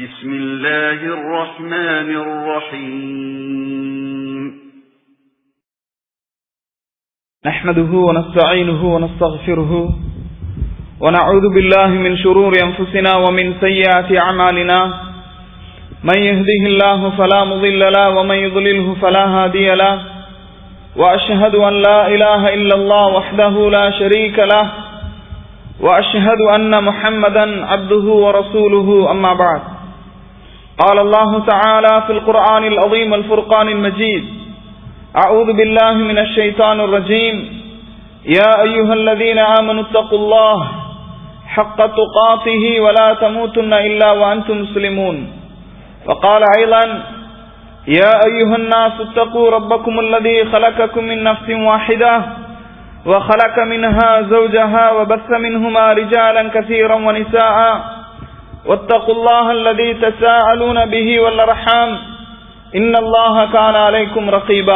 بسم الله الرحمن الرحيم نحمده ونستعينه ونستغفره ونعوذ بالله من شرور أنفسنا ومن سيئات أعمالنا من يهده الله فلا مضل له ومن يضلله فلا هادي له وأشهد أن لا إله إلا الله وحده لا شريك له وأشهد أن محمدا عبده ورسوله أما بعد قال الله تعالى في القرآن العظيم الفرقان المجيد أعوذ بالله من الشيطان الرجيم يا أيها الذين آمنوا اتقوا الله حق تقاته ولا تموتن إلا وأنتم مسلمون وقال أيضا يا أيها الناس اتقوا ربكم الذي خلقكم من نفس واحدة وخلق منها زوجها وبث منهما رجالا كثيرا ونساء واتقوا الله الذي تساءلون به والأرحام إن الله كان عليكم رقيبا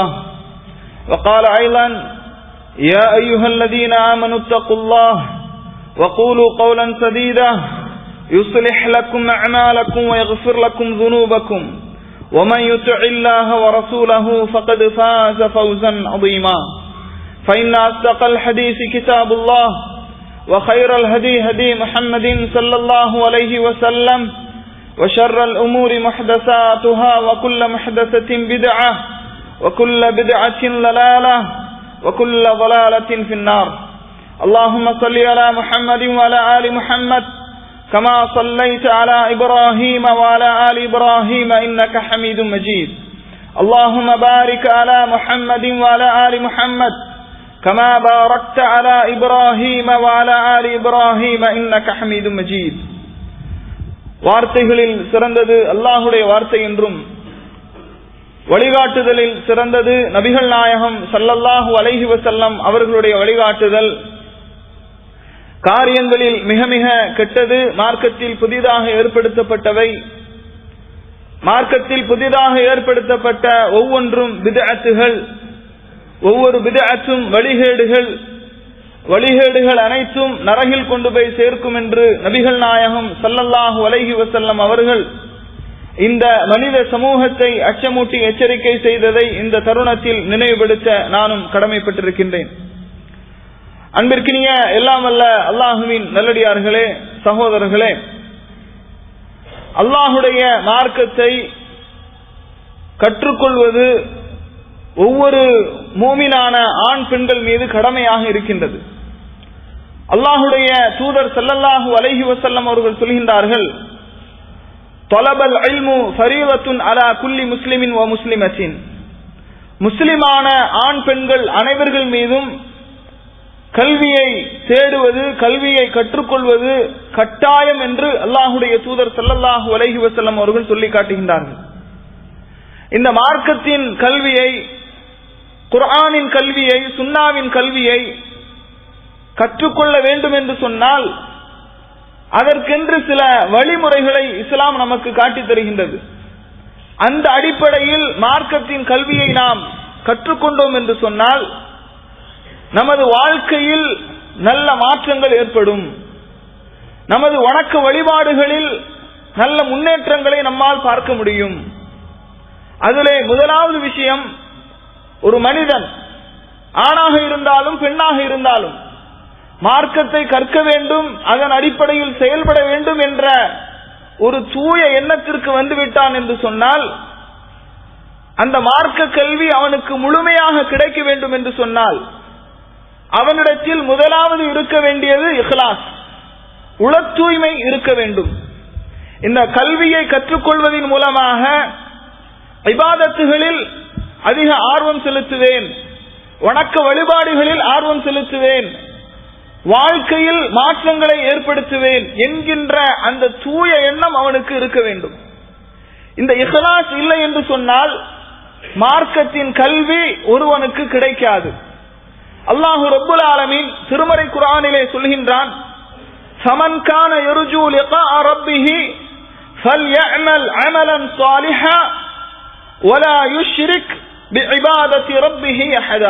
وقال أيضا يا أيها الذين آمنوا اتقوا الله وقولوا قولا سديدا يصلح لكم أعمالكم ويغفر لكم ذنوبكم ومن يطع الله ورسوله فقد فاز فوزا عظيما فإن أصدق الحديث كتاب الله وخير الهدي هدي محمد صلى الله عليه وسلم وشر الأمور محدثاتها وكل محدثة بدعة وكل بدعة ضلالة وكل ضلالة في النار اللهم صل على محمد وعلى آل محمد كما صليت على إبراهيم وعلى آل إبراهيم إنك حميد مجيد اللهم بارك على محمد وعلى آل محمد كما باركت على إبراهيم وعلى آل إبراهيم إنك حميد مجيد வார்த்தைகளில் சிறந்தது அல்லாஹுடைய வார்த்தை என்றும் வழிகாட்டுதலில் சிறந்தது நபிகள் நாயகம் சல்லல்லாஹு அலைஹி வசல்லம் அவர்களுடைய வழிகாட்டுதல் காரியங்களில் மிக மிக கெட்டது மார்க்கத்தில் புதிதாக ஏற்படுத்தப்பட்டவை மார்க்கத்தில் புதிதாக ஏற்படுத்தப்பட்ட ஒவ்வொன்றும் விதஅத்துகள் ஒவ்வொரு விதஅத்தும் வழிகேடுகள் வழிகேடுகள் அனைத்தும் நரகில் கொண்டு போய் சேர்க்கும் என்று நபிகள் நாயகம் சல்லல்லாஹு அலைஹி வசல்லம் அவர்கள் இந்த மனித சமூகத்தை அச்சமூட்டி எச்சரிக்கை செய்ததை இந்த தருணத்தில் நினைவுபடுத்த நானும் கடமைப்பட்டிருக்கின்றேன் அன்பிற்கினிய எல்லாம் அல்ல அல்லாஹுவின் நல்லடியார்களே சகோதரர்களே அல்லாஹுடைய மார்க்கத்தை கற்றுக்கொள்வது ஒவ்வொரு மூமினான ஆண் பெண்கள் மீது கடமையாக இருக்கின்றது அல்லாஹுடைய தூதர் செல்லல்லாஹு அலைஹி வசல்லம் அவர்கள் சொல்கின்றார்கள் தொலபல் அல்மு ஃபரீவத்துன் அலா குல்லி முஸ்லிமின் ஓ முஸ்லிமத்தின் முஸ்லிமான ஆண் பெண்கள் அனைவர்கள் மீதும் கல்வியை தேடுவது கல்வியை கற்றுக்கொள்வது கட்டாயம் என்று அல்லாஹுடைய தூதர் சல்லல்லாஹு அலைஹி வசல்லம் அவர்கள் சொல்லி காட்டுகின்றார்கள் இந்த மார்க்கத்தின் கல்வியை குர்ஆனின் கல்வியை சுன்னாவின் கல்வியை கற்றுக்கொள்ள வேண்டும் என்று சொன்னால் அதற்கென்று சில வழிமுறைகளை இஸ்லாம் நமக்கு காட்டித் தருகின்றது அந்த அடிப்படையில் மார்க்கத்தின் கல்வியை நாம் கற்றுக்கொண்டோம் என்று சொன்னால் நமது வாழ்க்கையில் நல்ல மாற்றங்கள் ஏற்படும் நமது வணக்க வழிபாடுகளில் நல்ல முன்னேற்றங்களை நம்மால் பார்க்க முடியும் அதிலே முதலாவது விஷயம் ஒரு மனிதன் ஆணாக இருந்தாலும் பெண்ணாக இருந்தாலும் மார்க்கத்தை கற்க வேண்டும் அதன் அடிப்படையில் செயல்பட வேண்டும் என்ற ஒரு தூய எண்ணத்திற்கு வந்துவிட்டான் என்று சொன்னால் அந்த மார்க்க கல்வி அவனுக்கு முழுமையாக கிடைக்க வேண்டும் என்று சொன்னால் அவனிடத்தில் முதலாவது இருக்க வேண்டியது இஹ்லாஸ் உள தூய்மை இருக்க வேண்டும் இந்த கல்வியை கற்றுக்கொள்வதன் மூலமாக இபாதத்துகளில் அதிக ஆர்வம் செலுத்துவேன் வணக்க வழிபாடுகளில் ஆர்வம் செலுத்துவேன் வாழ்க்கையில் மாற்றங்களை ஏற்படுத்துவேன் என்கின்ற அந்த தூய எண்ணம் அவனுக்கு இருக்க வேண்டும் இந்த இஹ்லாஸ் இல்லை என்று சொன்னால் மார்க்கத்தின் கல்வி ஒருவனுக்கு கிடைக்காது அல்லாஹு ரப்புல் ஆலமீன் திருமறை குரானிலே சொல்கின்றான் சமன் கான யர்ஜூ லிகா ரப்பிஹி فليعمل عملا صالحا ولا يشرك بعبادة ربه أحدا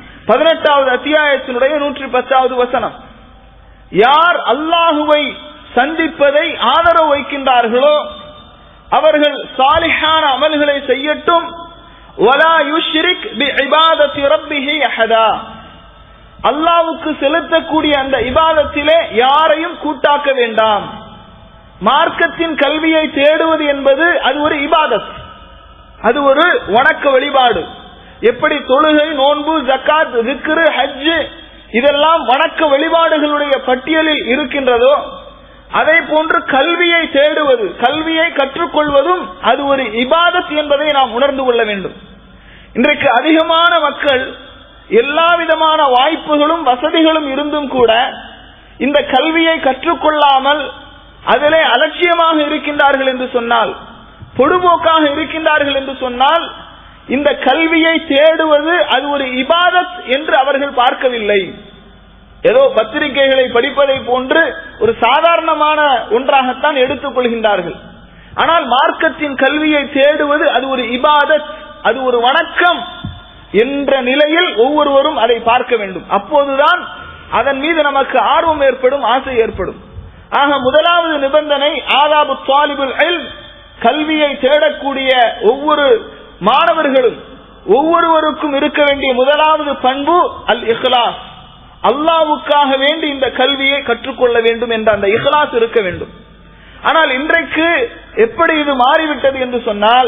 பதினெட்டாவது அத்தியாயத்தினுடைய நூற்றி பத்தாவது வசனம் யார் அல்லாஹுவை சந்திப்பதை ஆதரவு வைக்கின்றார்களோ அவர்கள் சாலிஹான அமல்களை செய்யட்டும் வலா யுஷ்ரிக் பி இபாதத்தி ரப்பிஹி அஹதா அல்லாவுக்கு செலுத்தக்கூடிய அந்த இபாதத்திலே யாரையும் கூட்டாக்க வேண்டாம் மார்க்கத்தின் கல்வியை தேடுவது என்பது அது ஒரு இபாதத் அது ஒரு வணக்க வழிபாடு எப்படி தொழுகை நோன்பு ஜக்காத் விக்ரு ஹஜ் இதெல்லாம் வணக்க வழிபாடுகளுடைய பட்டியலில் இருக்கின்றதோ அதே போன்று கல்வியை தேடுவது கல்வியை கற்றுக்கொள்வதும் அது ஒரு இபாதத் என்பதை நாம் உணர்ந்து கொள்ள வேண்டும் இன்றைக்கு அதிகமான மக்கள் எல்லா விதமான வாய்ப்புகளும் வசதிகளும் இருந்தும் கூட இந்த கல்வியை கற்றுக்கொள்ளாமல் அதிலே அலட்சியமாக இருக்கின்றார்கள் என்று சொன்னால் பொடுபோக்காக இருக்கின்றார்கள் என்று சொன்னால் இந்த கல்வியை தேடுவது அது ஒரு இபாதத் என்று அவர்கள் பார்க்கவில்லை ஏதோ பத்திரிகைகளை படிப்பதை போன்று ஒரு சாதாரணமான ஒன்றாகத்தான் எடுத்துக் கொள்கின்றார்கள் ஆனால் மார்க்கத்தின் கல்வியை தேடுவது அது ஒரு இபாதத் அது ஒரு வணக்கம் என்ற நிலையில் ஒவ்வொருவரும் அதை பார்க்க வேண்டும் அப்போதுதான் அதன் மீது நமக்கு ஆர்வம் ஏற்படும் ஆசை ஏற்படும் ஆக முதலாவது நிபந்தனை ஆதாபு தாலிபுல் கல்வியை தேடக்கூடிய ஒவ்வொரு மாணவர்களும் ஒவ்வொருவருக்கும் இருக்க வேண்டிய முதலாவது பண்பு அல் இஹ்லாஸ் அல்லாவுக்காக வேண்டி இந்த கல்வியை கற்றுக்கொள்ள வேண்டும் என்ற அந்த இஹ்லாஸ் இருக்க வேண்டும் ஆனால் இன்றைக்கு எப்படி இது மாறிவிட்டது என்று சொன்னால்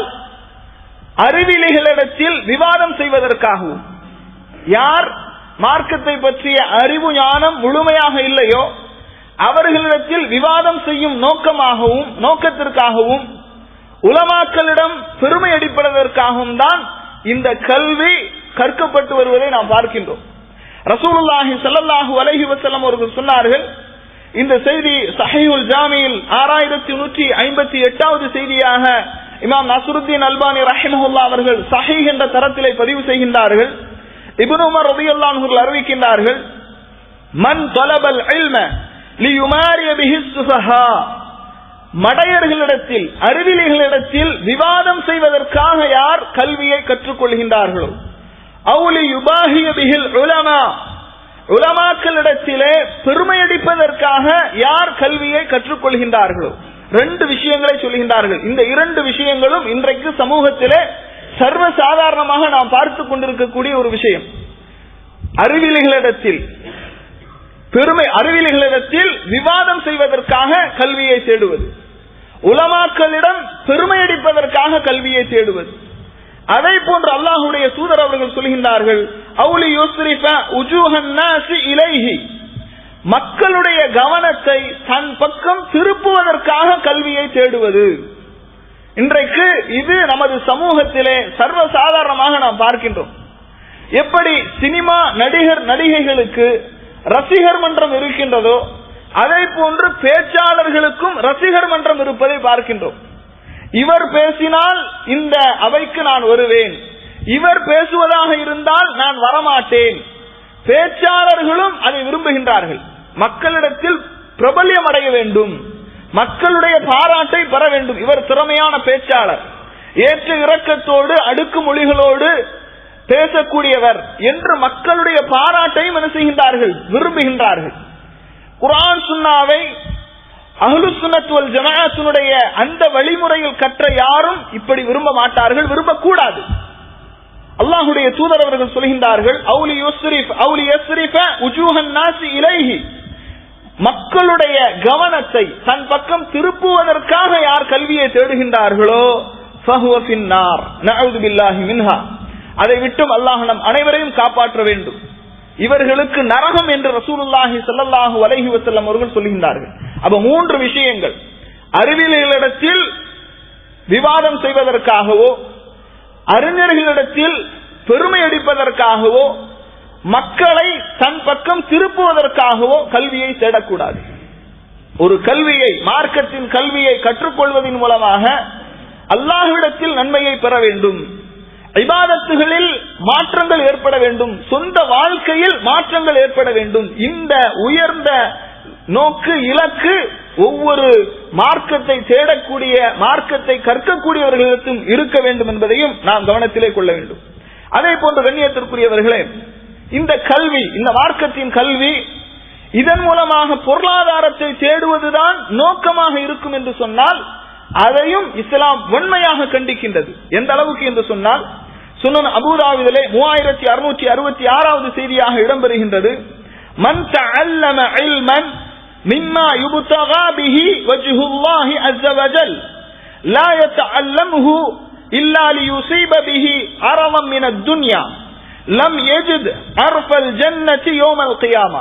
அறிவிலிகளிடத்தில் விவாதம் செய்வதற்காகவும் யார் மார்க்கத்தை பற்றிய அறிவு ஞானம் முழுமையாக இல்லையோ அவர்களிடத்தில் விவாதம் செய்யும் நோக்கமாகவும் நோக்கத்திற்காகவும் உலமாக்களிடம் பெருமை அடிப்பதற்காகவும் தான் இந்த கல்வி கற்கப்பட்டு வருவதை நாம் பார்க்கின்றோம் ரசூலுல்லாஹி ஸல்லல்லாஹு அலைஹி வஸல்லம் அவர்கள் சொன்னார்கள் இந்த செய்தி சஹீஹுல் ஜாமியில் ஆறாயிரத்தி நூற்றி ஐம்பத்தி எட்டாவது செய்தியாக இமாம் நசருத்தீன் அல்பானி ரஹிமஹுல்லா அவர்கள் சஹீஹ் என்ற தரத்திலே பதிவு செய்கின்றார்கள் இப்னு உமர் ரலியல்லாஹு அன்ஹு அறிவிக்கின்றார்கள் மன் தலபல் இல்ம லியுமாரிய பிஹி சுஃபஹா மடையர்களிடத்தில் அறிவிலிகளிடத்தில் விவாதம் செய்வதற்காக யார் கல்வியை கற்றுக்கொள்கின்றார்களோ அவுலி யுபாகிய பிகில் உலமா உலமாக்களிடத்திலே பெருமையடிப்பதற்காக யார் கல்வியை கற்றுக்கொள்கின்றார்களோ ரெண்டு விஷயங்களை சொல்கின்றார்கள் இந்த இரண்டு விஷயங்களும் இன்றைக்கு சமூகத்திலே சர்வ சாதாரணமாக நாம் பார்த்து கொண்டிருக்கக்கூடிய ஒரு விஷயம் அறிவியல்களிடத்தில் பெருமை அறிவியல்களிடத்தில் விவாதம் செய்வதற்காக கல்வியை தேடுவது உலமாக்களிடம் பெருமையடிப்பதற்காக கல்வியை தேடுவது அதை போன்று அல்லாஹுடைய தூதர் அவர்கள் சொல்கின்றார்கள் அவுலி யோஸ்ரிஃப உஜூஹன் நாசி இலைஹி மக்களுடைய கவனத்தை தன் பக்கம் திருப்புவதற்காக கல்வியை தேடுவது இன்றைக்கு இது நமது சமூகத்திலே சர்வசாதாரணமாக நாம் பார்க்கின்றோம் எப்படி சினிமா நடிகர் நடிகைகளுக்கு ரசிகர் மன்றம் இருக்கின்றதோ அதே போன்று பேச்சாளர்களுக்கும் ரசிகர் மன்றம் இருப்பதை பார்க்கின்றோம் இவர் பேசினால் இந்த அவைக்கு நான் வருவேன் இவர் பேசுவதாக இருந்தால் நான் வரமாட்டேன் பேச்சாளர்களும் அதை விரும்புகின்றார்கள் மக்களிடத்தில் பிரபல்யம் அடைய வேண்டும் மக்களுடைய பாராட்டை பெற வேண்டும் இவர் திறமையான பேச்சாளர் ஏற்ற இறக்கத்தோடு அடுக்கு மொழிகளோடு பேசக்கூடியவர் என்று மக்களுடைய பாராட்டையும் என்ன செய்கின்றார்கள் விரும்புகின்றார்கள் குரான் சுன்னாவை அஹ்லு சுனத்துவல் ஜமாஅத்தினுடைய அந்த வழிமுறையில் கற்ற யாரும் இப்படி விரும்ப மாட்டார்கள் விரும்பக்கூடாது அல்லாஹுடைய தூதர் அவர்கள் சொல்கின்றார்கள் அவுலி யுஸ்ரிஃப் அவுலி யஸ்ரிஃப உஜூஹன் நாசி இலைஹி மக்களுடைய கவனத்தை தன் பக்கம் திருப்புவதற்காக யார் கல்வியை தேடுகின்றார்களோ ஃபஹுவ ஃபின்னார் நஅூது பில்லாஹி மின்ஹா அதை விட்டும் அல்லாஹ் நம் அனைவரையும் காப்பாற்ற வேண்டும் இவர்களுக்கு நரகம் என்று ரசூலுல்லாஹி ஸல்லல்லாஹு அலைஹி வஸல்லம் அவர்கள் சொல்கின்றார்கள் அப்ப மூன்று விஷயங்கள் அறிவியலிடத்தில் விவாதம் செய்வதற்காகவோ அறிஞர்களிடத்தில் பெருமை அடிப்பதற்காகவோ மக்களை தன் பக்கம் திருப்புவதற்காகவோ கல்வியை தேடக்கூடாது ஒரு கல்வியை மார்க்கத்தின் கல்வியை கற்றுக்கொள்வதன் மூலமாக அல்லாஹ்விடத்தில் நன்மையை பெற வேண்டும் இபாதத்துகளில் மாற்றங்கள் ஏற்பட வேண்டும் சொந்த வாழ்க்கையில் மாற்றங்கள் ஏற்பட வேண்டும் இந்த உயர்ந்த நோக்கு இலக்கு ஒவ்வொரு மார்க்கத்தை தேடக்கூடிய மார்க்கத்தை கற்கக்கூடியவர்களிடத்தும் இருக்க வேண்டும் என்பதையும் நாம் கவனத்திலே கொள்ள வேண்டும் அதே போன்று கண்ணியத்திற்குரியவர்களே இந்த கல்வி இந்த மார்க்கத்தின் கல்வி இதன் மூலமாக பொருளாதாரத்தை தேடுவதுதான் நோக்கமாக இருக்கும் என்று சொன்னால் அதையும் இஸ்லாம் வன்மையாக கண்டிக்கின்றது எந்த அளவுக்கு என்று சொன்னால் சுனன் அபூதாவிதிலே மூவாயிரத்தி அறுநூற்றி அறுபத்தி ஆறாவது செய்தியாக இடம்பெறுகின்றது மன் தஅல்லம இல்மன் மிம்மா யுப்தகா பிஹி வஜ்ஹுல்லாஹி அஸ்ஸ வஜல் லா யதஅல்லமுஹு இல்லா லியுஸீப பிஹி அரவம் மின துன்யா லம் யஜித் அர்ஃபல் ஜன்னதி யௌமல் கியாமா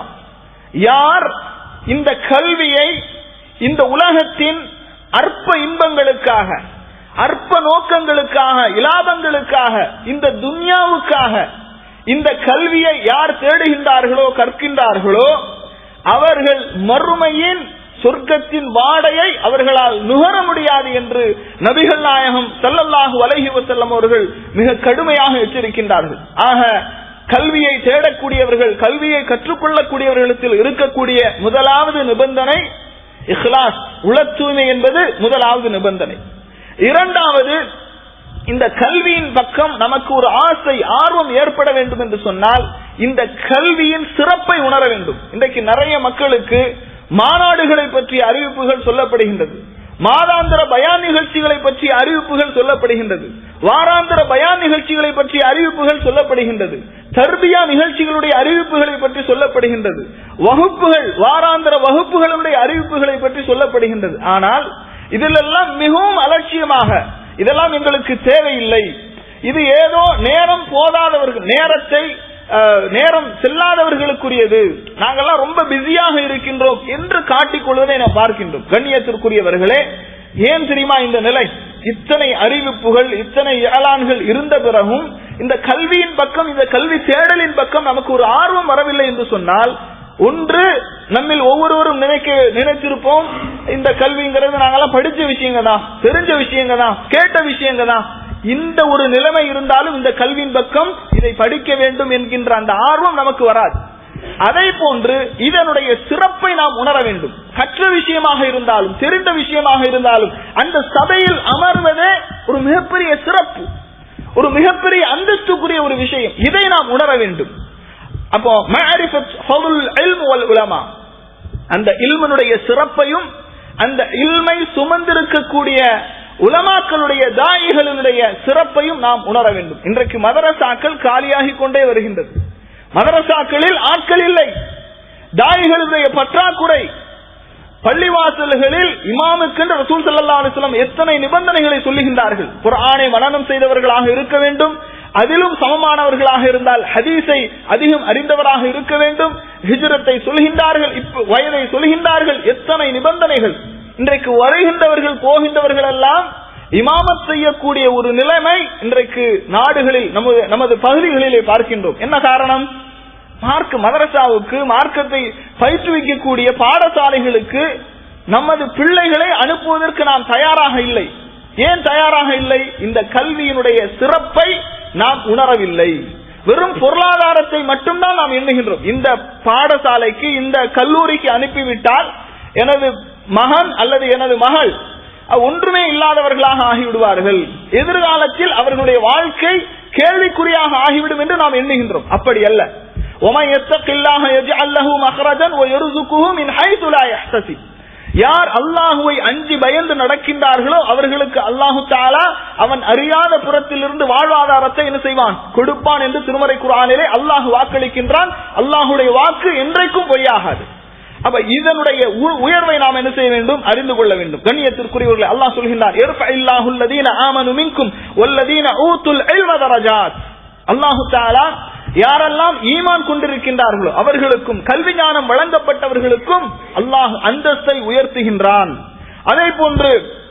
யார் இந்த கல்வியை இந்த உலகத்தின் அற்ப இன்பங்களுக்காக அற்ப நோக்கங்களுக்காக இலாபங்களுக்காக இந்த துன்யாவுக்காக இந்த கல்வியை யார் தேடுகின்றார்களோ கற்கின்றார்களோ அவர்கள் மறுமையின் சொர்க்கத்தின் வாடையை அவர்களால் நுகர முடியாது என்று நபிகள் நாயகம் சல்லல்லாஹு அலைஹி வஸல்லம் அவர்கள் மிக கடுமையாக எச்சரிக்கின்றார்கள் ஆக கல்வியை தேடக்கூடியவர்கள் கல்வியை கற்றுக்கொள்ளக்கூடியவர்களிடத்தில் இருக்கக்கூடிய முதலாவது நிபந்தனை இஹ்லாஸ் உள தூய்மை என்பது முதலாவது நிபந்தனை இரண்டாவது இந்த கல்வியின் பக்கம் நமக்கு ஒரு ஆசை ஆர்வம் ஏற்பட வேண்டும் என்று சொன்னால் இந்த கல்வியின் சிறப்பை உணர வேண்டும் இன்றைக்கு நிறைய மக்களுக்கு மாநாடுகளை பற்றிய அறிவிப்புகள் சொல்லப்படுகின்றது மாதாந்திர பயான் நிகழ்ச்சிகளை பற்றிய அறிவிப்புகள் சொல்லப்படுகின்றது வாராந்திர பயான் நிகழ்ச்சிகளை பற்றிய அறிவிப்புகள் சொல்லப்படுகின்றது தர்பியா நிகழ்ச்சிகளுடைய அறிவிப்புகளை பற்றி சொல்லப்படுகின்றது வகுப்புகள் வாராந்திர வகுப்புகளுடைய அறிவிப்புகளை பற்றி சொல்லப்படுகின்றது ஆனால் இதிலெல்லாம் மிகவும் அலட்சியமாக இதெல்லாம் எங்களுக்கு தேவையில்லை இது ஏதோ நேரம் போதாதவர்கள் நேரத்தை அஹ், நேரம் செல்லாதவர்களுக்குரியது நாங்கெல்லாம் ரொம்ப பிஸியாக இருக்கின்றோம் என்று காட்டிக் கொள்வதை நாம் பார்க்கின்றோம் கண்ணியத்திற்குரியவர்களே ஏன் தெரியுமா இந்த நிலை இத்தனை அறிவிப்புகள் இத்தனை ஏலான்கள் இருந்த பிறகும் இந்த கல்வியின் பக்கம் இந்த கல்வி தேடலின் பக்கம் நமக்கு ஒரு ஆர்வம் வரவில்லை என்று சொன்னால் ஒன்று நம்மில் ஒவ்வொருவரும் நினைக்க நினைத்திருப்போம் இந்த கல்விங்கிறது நாங்கெல்லாம் படிச்ச விஷயங்க தான் தெரிஞ்ச விஷயங்க தான் கேட்ட விஷயங்க தான் இந்த ஒரு நிலைமை இருந்தாலும் இந்த கல்வியின் பக்கம் இதை படிக்க வேண்டும் என்கின்ற அந்த ஆர்வம் நமக்கு வராது அதை போன்று இதனுடைய சிறப்பை நாம் உணர வேண்டும் கற்ற விஷயமாக இருந்தாலும் தெரிந்த விஷயமாக இருந்தாலும் அந்த சபையில் அமர்வதே ஒரு மிகப்பெரிய சிறப்பு ஒரு மிகப்பெரிய அந்தஸ்துக்குரிய ஒரு விஷயம் இதை நாம் உணர வேண்டும் அப்போ மஅரிஃபத் ஃபதுல் இல்ம் வல் உலமா அந்த இல்மனுடைய சிறப்பையும் அந்த இல்மை சுமந்திருக்கக்கூடிய உலமாக்களுடைய தாயிகளினுடைய சிறப்பையும் நாம் உணர வேண்டும் இன்றைக்கு மதரசாக்கள் காலியாகிக் கொண்டே வருகின்றது மதரசாக்களில் ஆட்கள் இல்லை தாயிகளுடைய பற்றாக்குறை பள்ளிவாசல்களில் இமாமுக்கென்று ரசூல் ஸல்லல்லாஹு அலைஹி வஸல்லம் எத்தனை நிபந்தனைகளை சொல்லுகின்றார்கள் குர்ஆனை மனனம் செய்தவர்களாக இருக்க வேண்டும் அதிலும் சமமானவர்களாக இருந்தால் ஹதீஸை அதிகம் அறிந்தவராக இருக்க வேண்டும் ஹிஜ்ரத்தை சொல்கின்றார்கள் இப்ப வயதை சொல்கின்றார்கள் எத்தனை நிபந்தனைகள் இன்றைக்கு வருகின்றவர்கள் போகின்றவர்கள் எல்லாம் இமாமத் செய்யக்கூடிய ஒரு நிலைமை இன்றைக்கு நாடுகளில் நமது நமது பகுதிகளிலே பார்க்கின்றோம் என்ன காரணம் மார்க் மதரசாவுக்கு மார்க்கத்தை பயிற்றுவிக்கக்கூடிய பாடசாலைகளுக்கு நமது பிள்ளைகளை அனுப்புவதற்கு நாம் தயாராக இல்லை ஏன் தயாராக இல்லை இந்த கல்வியினுடைய சிறப்பை நாம் உணரவில்லை வெறும் பொருளாதாரத்தை மட்டும்தான் நாம் எண்ணுகின்றோம் இந்த பாடசாலைக்கு இந்த கல்லூரிக்கு அனுப்பிவிட்டால் எனது மகன் அல்லது எனது மகள் ஒன்றுமே இல்லாதவர்களாக ஆகிவிடுவார்கள் எதிர்காலத்தில் அவர்களுடைய வாழ்க்கை கேள்விக்குறியாக ஆகிவிடும் என்று நாம் எண்ணுகின்றோம் அப்படி அல்ல وَمَنْ يَتَّقِ اللَّهَ يَجْعَلْ لَهُ مَخْرَجًا وَيَرْزُقْهُ مِنْ حَيْثُ لَا يَحْتَسِبُ யார் அல்லாஹுவை அஞ்சி பயந்து நடக்கின்றார்களோ அவர்களுக்கு அல்லாஹு தாலா அவன் அறியாத புறத்திலிருந்து வாழ்வாதாரத்தை என்ன செய்வான் கொடுப்பான் என்று திருமறை குரானிலே அல்லாஹ் வாக்களிக்கின்றான் அல்லாஹுடைய வாக்கு என்றைக்கும் பொய்யாகாது அப்ப இதனுடைய உ- உயர்வை நாம் என்ன செய்ய வேண்டும் அறிந்து கொள்ள வேண்டும் கண்ணியத்திற்குரியவர்களை அல்லாஹ் சொல்கின்றான் "இர்ஃப இல்லாஹுல்லதீன ஆமனு மின்கும் வல்லதீன ஊத்துல் இல்ம தரஜாத்." அல்லாஹு தாலா யாரெல்லாம் ஈமான் கொண்டிருக்கின்றார்களோ அவர்களுக்கும் கல்வி ஞானம் வழங்கப்பட்டவர்களுக்கும் அல்லாஹ் அந்தஸ்தை உயர்த்துகின்றான் அதே போன்று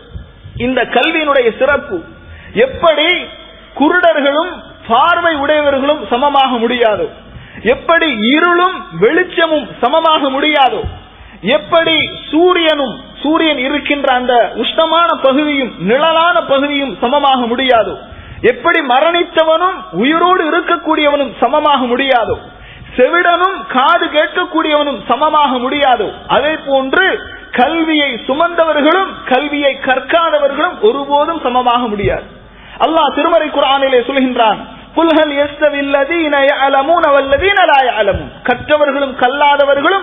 இந்த கல்வியினுடைய சிறப்பு எப்படி குருடர்களும் பார்வை உடையவர்களும் சமமாக முடியாதோ எப்படி இருளும் வெளிச்சமும் சமமாக முடியாதோ எப்படி சூரியனும் சூரியன் இருக்கின்ற அந்த உஷ்ணமான பகுதியும் நிழலான பகுதியும் சமமாக முடியாதோ எப்படி மரணித்தவனும் உயிரோடு இருக்கக்கூடியவனும் சமமாக முடியாதோ செவிடனும் காது கேட்கக்கூடியவனும் சமமாக முடியாதோ அதே போன்று கல்வியை சுமந்தவர்களும் கல்வியை கற்காதவர்களும் ஒருபோதும் சமமாக முடியாது அல்லாஹ் திருமறை குர்ஆனிலே சொல்கின்றான் புல்ஹல் கற்றவர்களும் கல்லாதவர்களும்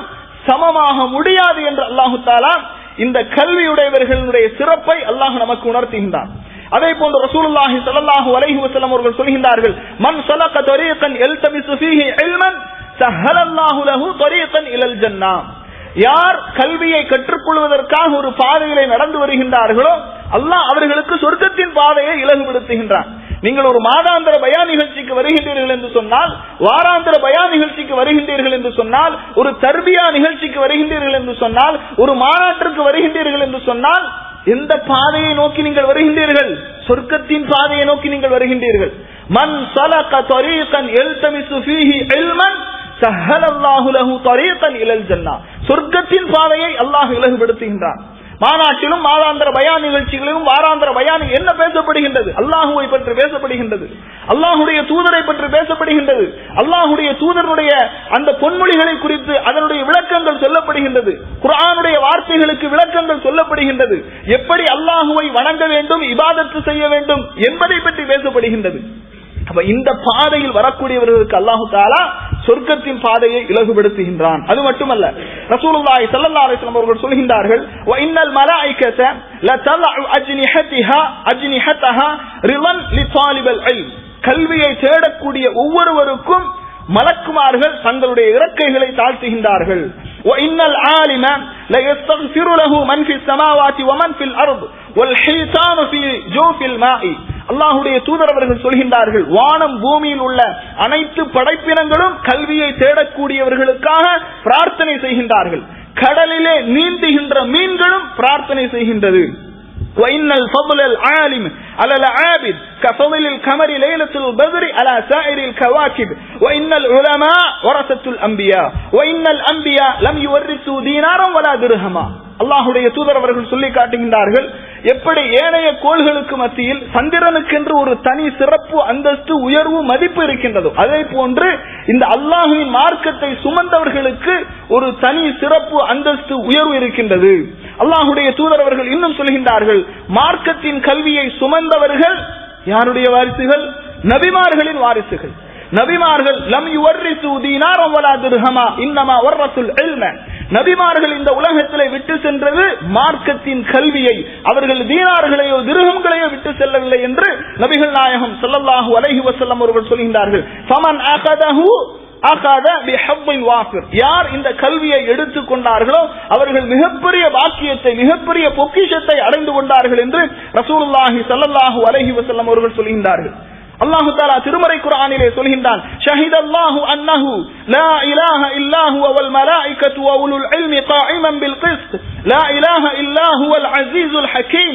சமமாக முடியாது என்று அல்லாஹு தாலா இந்த கல்வியுடையவர்களுடைய சிறப்பை அல்லாஹ் நமக்கு உணர்த்துகின்றான் அதே போன்று ரசூலுல்லாஹி ஸல்லல்லாஹு அலைஹி வஸல்லம் அவர்கள் சொல்கின்றார்கள் மன் சலக தரீகன் யல்தமிசு ஃபீஹி இல்மன் சஹலல்லாஹு லஹு தரீகன் இலல் ஜன்னah யார் கல்வியை கற்றுக்கொள்வதற்காக ஒரு பாதையிலே நடந்து வருகின்றார்களோ அல்லாஹ் அவர்களுக்கு சொர்க்கத்தின் பாதையை இலகுபடுத்துகின்றான் நீங்கள் ஒரு மாதாந்திர பயா நிகழ்ச்சிக்கு வருகின்றீர்கள் என்று சொன்னால் வாராந்திர பயா நிகழ்ச்சிக்கு வருகின்றீர்கள் என்று சொன்னால் ஒரு தர்பியா நிகழ்ச்சிக்கு வருகின்றீர்கள் என்று சொன்னால் ஒரு மாநாட்டிற்கு வருகின்றீர்கள் என்று சொன்னால் எந்த பாதையை நோக்கி நீங்கள் வருகின்றீர்கள் சொர்க்கத்தின் பாதையை நோக்கி நீங்கள் வருகின்றீர்கள் மன் சலக தரீகன் எல்தமிசு ஃபீஹி இல்மன் சஹலல்லாஹு லஹு தரீகன் இலல் ஜன்னah சொர்க்கத்தின் பாதையை அல்லாஹ் இலகுபடுத்துகின்றான் மாநாட்டிலும் மாதாந்திர பயான் நிகழ்ச்சிகளிலும் வாராந்திர பயான் என்ன பேசப்படுகின்றது அல்லாஹுவை பற்றி பேசப்படுகின்றது அல்லாஹுடைய தூதரை பற்றி பேசப்படுகின்றது அல்லாஹுடைய தூதருடைய அந்த பொன்மொழிகளை குறித்து அதனுடைய விளக்கங்கள் சொல்லப்படுகின்றது குர்ஆனுடைய வார்த்தைகளுக்கு விளக்கங்கள் சொல்லப்படுகின்றது எப்படி அல்லாஹுவை வணங்க வேண்டும் இபாதத்து செய்ய வேண்டும் என்பதை பற்றி பேசப்படுகின்றது அப்ப இந்த பாதையில் வரக்கூடியவர்களுக்கு அல்லாஹு தாலா சொர்க்கத்தின் பாதையை இலகுபடுத்துகின்றான் அது மட்டுமல்ல ரசூலுல்லாஹி ஸல்லல்லாஹு அலைஹி வஸல்லம் அவர்கள் சொல்கின்றார்கள் வ இன்னல் மலாயிகத லதலஉ அஜ்னிஹதிஹா அஜ்னிஹதஹா ரிலன் லிதாலிபல் இல்ம் கல்வியை தேடக்கூடிய ஒவ்வொருவருக்கும் மலக்குமார்கள் தங்களுடைய இறக்கைகளை தாழ்த்துகின்றார்கள் وإن العالم ليستغفر له من في السماوات ومن في الأرض والحيتان في جوف الماء அல்லாஹுடைய தூதரவர்கள் சொல்கின்றார்கள் வானம் பூமியில் உள்ள அனைத்து படைப்பினங்களும் கல்வியை தேடக்கூடியவர்களுக்காக பிரார்த்தனை செய்கின்றார்கள் கடலிலே நீந்துகின்ற மீன்களும் பிரார்த்தனை செய்கின்றது وإن الفضل العالم على العابد كفضل القمر ليلة البدر على سائر الكواكب وإن العلماء ورثة الأنبياء وإن الأنبياء لم يورثوا دينارا ولا درهما அல்லாஹுடைய தூதர் அவர்கள் சொல்லி காட்டுகின்றார்கள் எப்படி ஏனைய கோள்களுக்கு மத்தியில் சந்திரனுக்கென்று ஒரு தனி சிறப்பு அந்தஸ்து உயர்வு மதிப்பு இருக்கின்றதோ அதே போன்று இந்த அல்லாஹுவின் மார்க்கத்தை சுமந்தவர்களுக்கு ஒரு தனி சிறப்பு அந்தஸ்து உயர்வு இருக்கின்றது அல்லாஹுடைய தூதர் அவர்கள் இன்னும் சொல்கின்றார்கள் மார்க்கத்தின் கல்வியை சுமந்தவர்கள் யாருடைய வாரிசுகள் நபிமார்களின் வாரிசுகள் நபிமார்கள் லம் யுவர்ரிசு தீனாரம் வலா திர்ஹமா இன்னமா வர்ரசுல் இல்ம நபிமார்கள் இந்த உலகத்திலே விட்டு சென்றது மார்க்கத்தின் கல்வியை அவர்கள் தீனார்களையோ திருகங்களையோ விட்டு செல்லவில்லை என்று நபிகள் நாயகம் ஸல்லல்லாஹு அலைஹி வஸல்லம் அவர்கள் சொல்கின்றார்கள் ஃபமன் அகதஹு அகாத பிஹப்பின் வாஃபிர் யார் இந்த கல்வியை எடுத்துக் கொண்டார்களோ அவர்கள் மிகப்பெரிய பாக்கியத்தை மிகப்பெரிய பொக்கிஷத்தை அடைந்து கொண்டார்கள் என்று ரசூலுல்லாஹி ஸல்லல்லாஹு அலைஹி வஸல்லம் அவர்கள் சொல்கின்றார்கள் அல்லாஹு தாலா திருமறை குரானிலே சொல்கின்றான் ஷஹித் அல்லாஹு அன்னஹு லா இலாஹ இல்லா ஹுவ வல் மலாயிகத்து வ உலுல் இல்மி காயிமன் பில் கிஸ்த் லா இலாஹ இல்லா ஹுவல் அஸீஸுல் ஹக்கீம்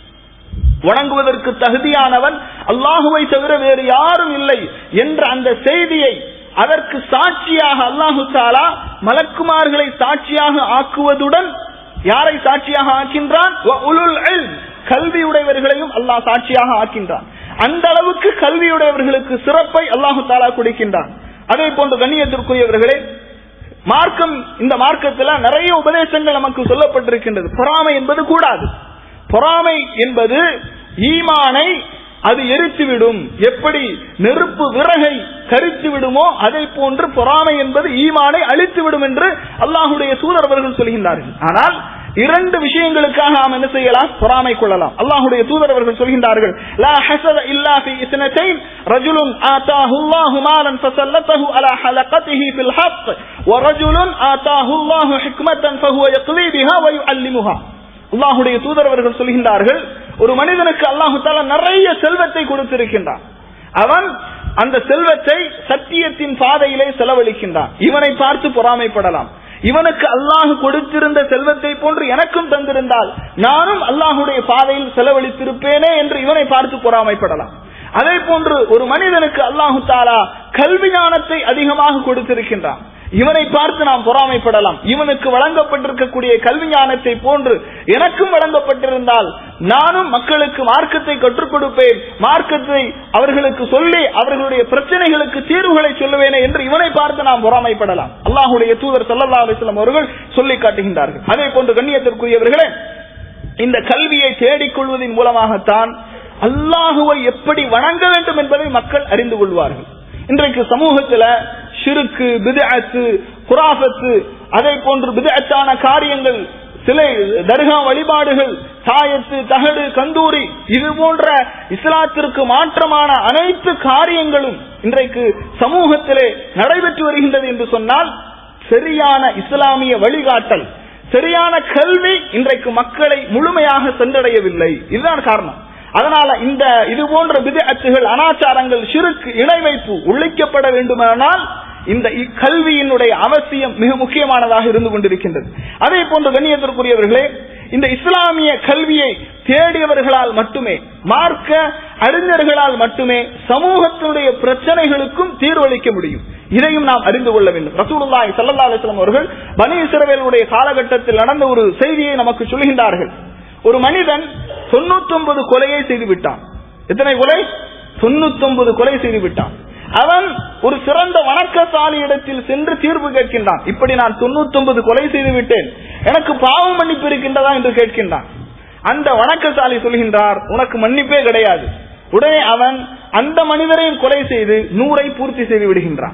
வணங்குவதற்கு தகுதியானவன் அல்லாஹுவை தவிர வேறு யாரும் இல்லை என்ற அந்த செய்தியை அதற்கு சாட்சியாக அல்லாஹு தாலா மலக்குமார்களை சாட்சியாக ஆக்குவதுடன் யாரை சாட்சியாக ஆக்கின்றான் கல்வியுடையவர்களையும் அல்லாஹ் சாட்சியாக ஆக்கின்றான் அந்த அளவுக்கு கல்வியுடையவர்களுக்கு சிறப்பை அல்லாஹு தாலா கொடுக்கின்றான் அதே போன்று கண்ணியத்திற்குரியவர்களே மார்க்கம் இந்த மார்க்கத்தில் நிறைய உபதேசங்கள் நமக்கு சொல்லப்பட்டிருக்கின்றது பொறாமை என்பது கூடாது பொறாமை என்பது ஈமானை அது எரித்துவிடும் எப்படி நெருப்பு விறகை கரித்து விடுமோ அதை போன்று பொறாமை என்பது ஈமானை அழித்து விடும் என்று அல்லாஹுடைய சூழல் அவர்கள் சொல்கின்றார்கள் ஆனால் இரண்டு விஷயங்களுக்காக நாம் என்ன செய்யலாம் பொறாமை கொள்ளலாம் அல்லாஹுடைய தூதர் அவர்கள் சொல்கின்றார்கள் லா ஹஸத இல்லா ஃபி இஸ்னத்தைன் ரஜுலுன் ஆதாஹு அல்லாஹு மாலன் ஃபஸல்லத்தஹு அலா ஹலகத்திஹி ஃபில் ஹக் வ ரஜுலுன் ஆதாஹு அல்லாஹு ஹிக்மத்தன் ஃபஹுவ யக்லி பிஹா வ யுஅல்லிமுஹா அல்லாஹுடைய தூதர் அவர்கள் சொல்கின்றார்கள் ஒரு மனிதனுக்கு அல்லாஹு தாலா நிறைய செல்வத்தை கொடுத்திருக்கின்றான் அவன் அந்த செல்வத்தை சத்தியத்தின் பாதையிலே செலவழிக்கின்றான் இவனை பார்த்து பொறாமைப்படலாம் இவனுக்கு அல்லாஹு கொடுத்திருந்த செல்வத்தை போன்று எனக்கும் தந்திருந்தால் நானும் அல்லாஹுடைய பாதையில் செலவழித்திருப்பேனே என்று இவனை பார்த்து பொறாமைப்படலாம் அதே போன்று ஒரு மனிதனுக்கு அல்லாஹு தாலா கல்வி ஞானத்தை அதிகமாக கொடுத்திருக்கின்றான் இவனை பார்த்து நாம் பொறாமைப்படலாம் இவனுக்கு வழங்கப்பட்டிருக்கக்கூடிய கல்வி ஞானத்தை போன்று எனக்கும் வழங்கப்பட்டிருந்தால் நானும் மக்களுக்கு மார்க்கத்தை கற்றுக் கொடுப்பேன் மார்க்கத்தை அவர்களுக்கு சொல்லி அவர்களுடைய பிரச்சனைகளுக்கு தீர்வுகளை சொல்லுவேனே என்று இவனை பார்த்து நாம் பொறாமைப்படலாம் அல்லாஹுடைய தூதர் சல்லா அலிஸ்லாம் அவர்கள் சொல்லி காட்டுகின்றார்கள் அதே போன்று கண்ணியத்திற்குரியவர்களே இந்த கல்வியை தேடிக்கொள்வதன் மூலமாகத்தான் அல்லாஹுவை எப்படி வணங்க வேண்டும் என்பதை மக்கள் அறிந்து கொள்வார்கள் இன்றைக்கு சமூகத்துல ஷிருக்கு பிதஅத்து குராஃபத்து அதே போன்று பிதஅத்தான காரியங்கள் சிலை தர்கா வழிபாடுகள் தாயத்து தகடு கந்தூரி இது போன்ற இஸ்லாத்திற்கு மாற்றமான அனைத்து காரியங்களும் இன்றைக்கு சமூகத்திலே நடைபெற்று வருகின்றது என்று சொன்னால் சரியான இஸ்லாமிய வழிகாட்டல் சரியான கல்வி இன்றைக்கு மக்களை முழுமையாக சென்றடையவில்லை இதுதான் காரணம் அதனால இந்த இது போன்ற விதத்துகள் அனாச்சாரங்கள் சிறுக்கு இணை வைப்பு ஒழிக்கப்பட வேண்டுமானால் இந்த கல்வியினுடைய அவசியம் மிக முக்கியமானதாக இருந்து கொண்டிருக்கின்றது அதே போன்ற கண்ணியத்திற்குரியவர்களே இந்த இஸ்லாமிய கல்வியை தேடியவர்களால் மட்டுமே மார்க்க அறிஞர்களால் மட்டுமே சமூகத்தினுடைய பிரச்சனைகளுக்கும் தீர்வளிக்க முடியும் இதையும் நாம் அறிந்து கொள்ள வேண்டும் ரசூலுல்லாஹி ஸல்லல்லாஹு அலைஹி வஸல்லம் அவர்கள் பனி இஸ்ரவேலுடைய காலகட்டத்தில் நடந்த ஒரு செய்தியை நமக்கு சொல்கின்றார்கள் ஒரு மனிதன் தொண்ணூத்தி கொலையை செய்து விட்டான் எத்தனை கொலை தொண்ணூத்தி கொலை செய்து விட்டான் அவன் ஒரு சிறந்த வணக்கசாலி இடத்தில் சென்று தீர்வு கேட்கின்றான் இப்படி நான் தொண்ணூத்தி கொலை செய்து விட்டேன் எனக்கு பாவம் மன்னிப்பு இருக்கின்றதா என்று கேட்கின்றான் அந்த வணக்கசாலி சொல்கின்றார் உனக்கு மன்னிப்பே கிடையாது உடனே அவன் அந்த மனிதரையும் கொலை செய்து நூறை பூர்த்தி செய்து விடுகின்றான்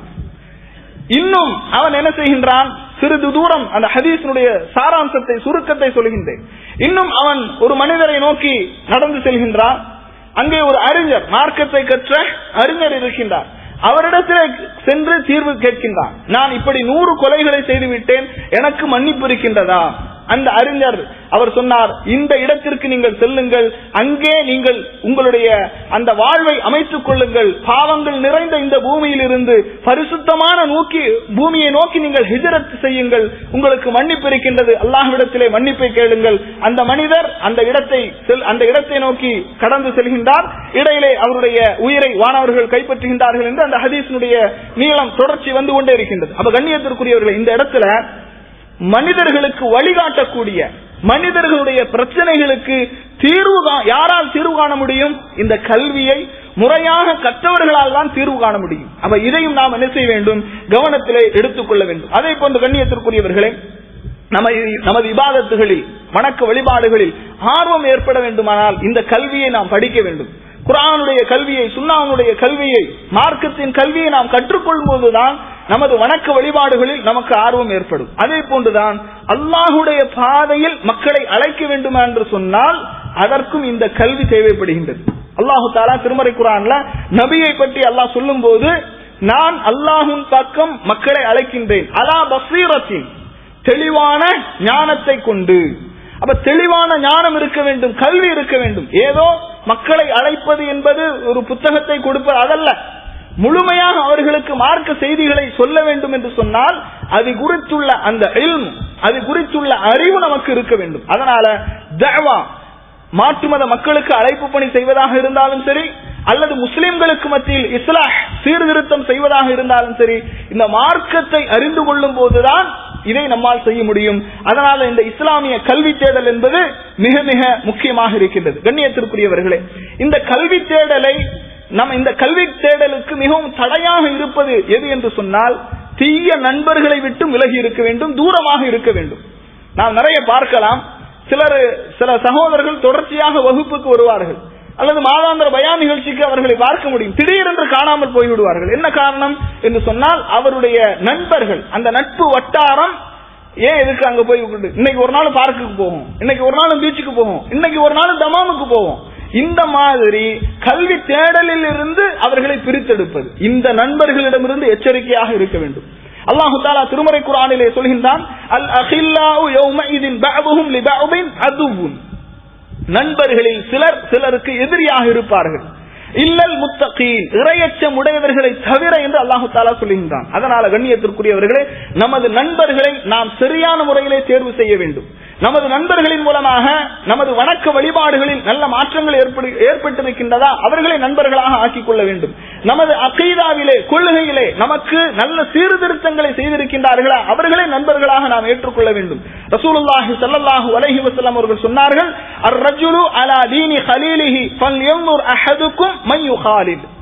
இன்னும் அவன் என்ன செய்கின்றான் சிறிது தூரம் அந்த ஹதீஸினுடைய சாராம்சத்தை சுருக்கத்தை சொல்கின்றேன் இன்னும் அவன் ஒரு மனிதரை நோக்கி நடந்து செல்கின்றான் அங்கே ஒரு அறிஞர் மார்க்கத்தை கற்ற அறிஞர் இருக்கின்றார் அவரிடத்தில் சென்று தீர்வு கேட்கின்றான் நான் இப்படி நூறு கொலைகளை செய்து விட்டேன் எனக்கு மன்னிப்பு இருக்கின்றதா அந்த அறிஞர் அவர் சொன்னார் இந்த இடத்திற்கு நீங்கள் செல்லுங்கள் அங்கே நீங்கள் உங்களுடைய அந்த வாழ்வை அமைத்துக் கொள்ளுங்கள் பாவங்கள் நிறைந்த இந்த பூமியில் இருந்து பரிசுத்தமான நோக்கி பூமியை நோக்கி நீங்கள் ஹிஜரத் செய்யுங்கள் உங்களுக்கு மன்னிப்பு இருக்கின்றது அல்லாஹ்விடத்திலே மன்னிப்பை கேளுங்கள் அந்த மனிதர் அந்த இடத்தை அந்த இடத்தை நோக்கி கடந்து செல்கின்றார் இடையிலே அவருடைய உயிரை வானவர்கள் கைப்பற்றுகின்றார்கள் என்று அந்த ஹதீஸினுடைய நீளம் தொடர்ச்சி வந்து கொண்டே இருக்கின்றது அப்ப கண்ணியத்திற்குரியவர்கள் இந்த இடத்துல மனிதர்களுக்கு வழிகாட்டக்கூடிய மனிதர்களுடைய பிரச்சனைகளுக்கு தீர்வு யாரால் தீர்வு காண முடியும் இந்த கல்வியை முறையாக கற்றவர்களால் தான் தீர்வு காண முடியும் அப்ப இதையும் நாம் என்ன செய்ய வேண்டும் கவனத்திலே எடுத்துக்கொள்ள வேண்டும் அதே போன்ற கண்ணியத்திற்குரியவர்களே நம்ம நமது விவாதத்துகளில் வணக்க வழிபாடுகளில் ஆர்வம் ஏற்பட வேண்டுமானால் இந்த கல்வியை நாம் படிக்க வேண்டும் குரானுடைய கல்வியை சுண்ணாவுடைய கல்வியை மார்க்கத்தின் கல்வியை நாம் கற்றுக்கொள்ளும் போதுதான் நமது வணக்க வழிபாடுகளில் நமக்கு ஆர்வம் ஏற்படும் அதே போன்றுதான் அல்லாஹுடைய பாதையில் மக்களை அழைக்க வேண்டுமா என்று சொன்னால் அதற்கும் இந்த கல்வி தேவைப்படுகின்றது அல்லாஹு தாலா திருமறை குரான்ல நபியை பற்றி அல்லாஹ் சொல்லும் போது நான் அல்லாஹுன் பக்கம் மக்களை அழைக்கின்றேன் அலா பசீரத்தின் தெளிவான ஞானத்தை கொண்டு அப்ப தெளிவான ஞானம் இருக்க வேண்டும் கல்வி இருக்க வேண்டும் ஏதோ மக்களை அழைப்பது என்பது ஒரு புத்தகத்தை கொடுப்பது அதல்ல முழுமையாக அவர்களுக்கு மார்க்க செய்திகளை சொல்ல வேண்டும் என்று சொன்னால் அது குறித்துள்ள அந்த இல்ம் அது குறித்துள்ள அறிவு நமக்கு இருக்க வேண்டும் அதனால தவா மாற்று மத மக்களுக்கு அழைப்பு பணி செய்வதாக இருந்தாலும் சரி அல்லது முஸ்லிம்களுக்கு மத்தியில் இஸ்லாஹ் சீர்திருத்தம் செய்வதாக இருந்தாலும் சரி இந்த மார்க்கத்தை அறிந்து கொள்ளும் போதுதான் இதை நம்மால் செய்ய முடியும் அதனால இந்த இஸ்லாமிய கல்வி தேடல் என்பது மிக மிக முக்கியமாக இருக்கின்றது கண்ணியத்திற்குரியவர்களே இந்த கல்வி தேடலை நம்ம இந்த கல்வி தேடலுக்கு மிகவும் தடையாக இருப்பது எது என்று சொன்னால் தீய நண்பர்களை விட்டு விலகி இருக்க வேண்டும் தூரமாக இருக்க வேண்டும் நாம் நிறைய பார்க்கலாம் சிலர் சில சகோதரர்கள் தொடர்ச்சியாக வகுப்புக்கு வருவார்கள் அல்லது மாதாந்திர பயான் நிகழ்ச்சிக்கு அவர்களை பார்க்க முடியும் திடீரென்று காணாமல் போய்விடுவார்கள் என்ன காரணம் என்று சொன்னால் அவருடைய நண்பர்கள் அந்த நட்பு வட்டாரம் ஏன் எதுக்கு அங்க போய் இன்னைக்கு ஒரு நாள் பார்க்குக்கு போகும் இன்னைக்கு ஒரு நாள் பீச்சுக்கு போகும் இன்னைக்கு ஒரு நாள் தமாமுக்கு போவோம் இந்த மாதிரி கல்வி தேடலில் இருந்து அவர்களை பிரித்தெடுப்பது இந்த நண்பர்களிடமிருந்து எச்சரிக்கையாக இருக்க வேண்டும் அல்லாஹு தாலா திருமறை குரானிலே சொல்கின்றான் அல் அஹில்லாவு யௌமஇதின் பஅதுஹும் லிபஅதின் அதுவும் நண்பர்களில் சிலர் சிலருக்கு எதிரியாக இருப்பார்கள் இல்லல் முத்தகீன் இரையச்சம் உடையவர்களை தவிர என்று அல்லாஹு தாலா சொல்லுகின்றான் அதனால கண்ணியத்திற்குரியவர்களே நமது நண்பர்களை நாம் சரியான முறையிலே தேர்வு செய்ய வேண்டும் நமது நண்பர்களின் மூலமாக நமது வணக்க வழிபாடுகளில் நல்ல மாற்றங்கள் ஏற்பட்டிருக்கின்றதா அவர்களை நண்பர்களாக ஆக்கிக் கொள்ள வேண்டும் நமது அகைதாவிலே கொள்கையிலே நமக்கு நல்ல சீர்திருத்தங்களை செய்திருக்கின்றார்களா அவர்களை நண்பர்களாக நாம் ஏற்றுக்கொள்ள வேண்டும் ரசூலுல்லாஹி ஸல்லல்லாஹு அலைஹி வஸல்லம் அவர்கள் சொன்னார்கள் அர் ரஜுலு அலா தீனி ஹலீலிஹி ஃபல்யன்துர் அஹதுக்கும் மன் யுகாலித்